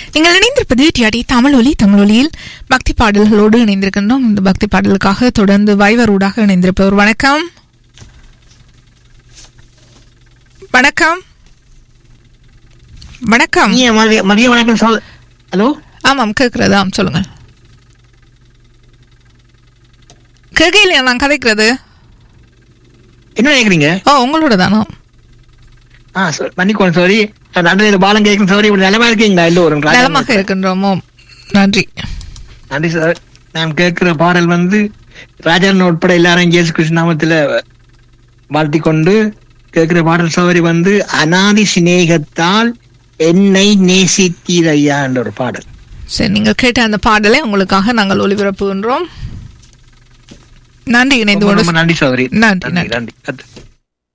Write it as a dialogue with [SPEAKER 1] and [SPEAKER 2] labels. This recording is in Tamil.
[SPEAKER 1] நீங்கள் இணைந்திருப்பது டிஆடி தமிழ் ஒலி தமிழ் ஒலியில் பக்தி பாடல்களோடு இணைந்திருக்கின்றோம் இந்த பக்தி பாடலுக்காக தொடர்ந்து வைவரூடாக இணைந்திருப்பவர் வணக்கம் வணக்கம் வணக்கம்
[SPEAKER 2] நீங்க மதிய மதிய வணக்கம் சொல் ஹலோ
[SPEAKER 1] ஆமாம் கேட்கிறது ஆம் சொல்லுங்கள் கேட்கலையா நான் கதைக்கிறது
[SPEAKER 2] என்ன நினைக்கிறீங்க
[SPEAKER 1] ஓ உங்களோட தானோ
[SPEAKER 2] ஆ சொ- மன்னிக்கோங்க சாரி நன்றி பாலம் கேட்கும் சாரி இப்படி நிலமா இருக்கீங்களா எல்லோரும் ராஜா
[SPEAKER 1] நலமாக இருக்கின்றோமோ நன்றி
[SPEAKER 2] நன்றி சார் நான் கேட்கிற பாடல் வந்து ராஜன் உட்பட எல்லாரும் இயேசு கிருஷ்ண நாமத்துல வாழ்த்தி கொண்டு கேட்கிற பாடல் சௌரி வந்து அனாதி சிநேகத்தால் என்னை நேசித்தீர் ஐயா என்ற ஒரு பாடல்
[SPEAKER 1] சரி நீங்கள் கேட்ட அந்த பாடலை உங்களுக்காக நாங்கள் ஒளிபரப்புகின்றோம் நன்றி இணைந்து
[SPEAKER 2] ரொம்ப
[SPEAKER 1] கொண்டு
[SPEAKER 2] ரொம்ப நன்றி சௌரி
[SPEAKER 1] நன்றி, நன்றி.
[SPEAKER 2] நன்றி நன்றி